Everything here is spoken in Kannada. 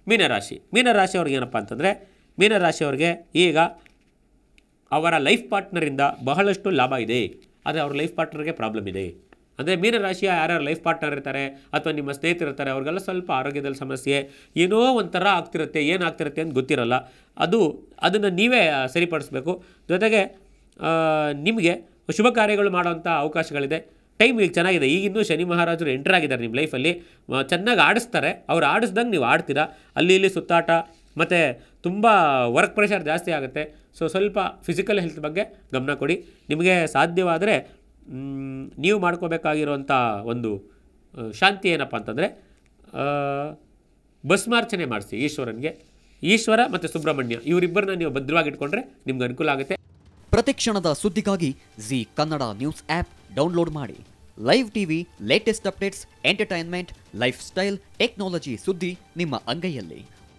ಮೀನರಾಶಿ ಮೀನರಾಶಿಯವ್ರಿಗೆ ಏನಪ್ಪ ಅಂತಂದರೆ ಮೀನರಾಶಿಯವ್ರಿಗೆ ಈಗ ಅವರ ಲೈಫ್ ಪಾರ್ಟ್ನರಿಂದ ಬಹಳಷ್ಟು ಲಾಭ ಇದೆ ಆದರೆ ಅವ್ರ ಲೈಫ್ ಪಾರ್ಟ್ನರ್ಗೆ ಪ್ರಾಬ್ಲಮ್ ಇದೆ ಅಂದರೆ ಮೀನರಾಶಿಯ ಯಾರ್ಯಾರು ಲೈಫ್ ಪಾರ್ಟ್ನರ್ ಇರ್ತಾರೆ ಅಥವಾ ನಿಮ್ಮ ಸ್ನೇಹಿತರು ಇರ್ತಾರೆ ಅವ್ರಿಗೆಲ್ಲ ಸ್ವಲ್ಪ ಆರೋಗ್ಯದಲ್ಲಿ ಸಮಸ್ಯೆ ಏನೋ ಒಂಥರ ಆಗ್ತಿರುತ್ತೆ ಏನಾಗ್ತಿರುತ್ತೆ ಅಂತ ಗೊತ್ತಿರಲ್ಲ ಅದು ಅದನ್ನು ನೀವೇ ಆ, ಸರಿಪಡಿಸ್ಬೇಕು ಜೊತೆಗೆ ಆ, ನಿಮಗೆ ಶುಭ ಕಾರ್ಯಗಳು ಮಾಡೋವಂಥ ಅವಕಾಶಗಳಿದೆ ಟೈಮ್ ಈಗ ಚೆನ್ನಾಗಿದೆ ಈಗ ಇನ್ನೂ ಶನಿ ಮಹಾರಾಜರು ಎಂಟರ್ ಆಗಿದ್ದಾರೆ ನಿಮ್ಮ ಲೈಫಲ್ಲಿ ಚೆನ್ನಾಗಿ ಆಡಿಸ್ತಾರೆ ಅವ್ರು ಆಡಿಸ್ದಂಗೆ ನೀವು ಆಡ್ತೀರಾ ಅಲ್ಲಿ ಇಲ್ಲಿ ಸುತ್ತಾಟ ಮತ್ತು ತುಂಬ ವರ್ಕ್ ಪ್ರೆಷರ್ ಜಾಸ್ತಿ ಆಗುತ್ತೆ ಸೊ ಸ್ವಲ್ಪ ಫಿಸಿಕಲ್ ಹೆಲ್ತ್ ಬಗ್ಗೆ ಗಮನ ಕೊಡಿ ನಿಮಗೆ ಸಾಧ್ಯವಾದರೆ ಮ್, ನೀವು ಮಾಡ್ಕೋಬೇಕಾಗಿರುವಂಥ ಒಂದು ಆ, ಶಾಂತಿ ಏನಪ್ಪ ಅಂತಂದರೆ ಭಸ್ಮಾರ್ಚನೆ ಮಾಡಿಸಿ ಈಶ್ವರನಿಗೆ ಈಶ್ವರ ಮತ್ತು ಸುಬ್ರಹ್ಮಣ್ಯ ಇವರಿಬ್ಬರನ್ನ ನೀವು ಭದ್ರವಾಗಿ ಇಟ್ಕೊಂಡ್ರೆ ನಿಮ್ಗೆ ಅನುಕೂಲ ಆಗುತ್ತೆ ಪ್ರತಿಕ್ಷಣದ ಸುದ್ದಿಗಾಗಿ Zee Kannada news app download ಮಾಡಿ live TV latest updates entertainment lifestyle technology ಸುದ್ದಿ ನಿಮ್ಮ ಅಂಗೈಯಲ್ಲಿ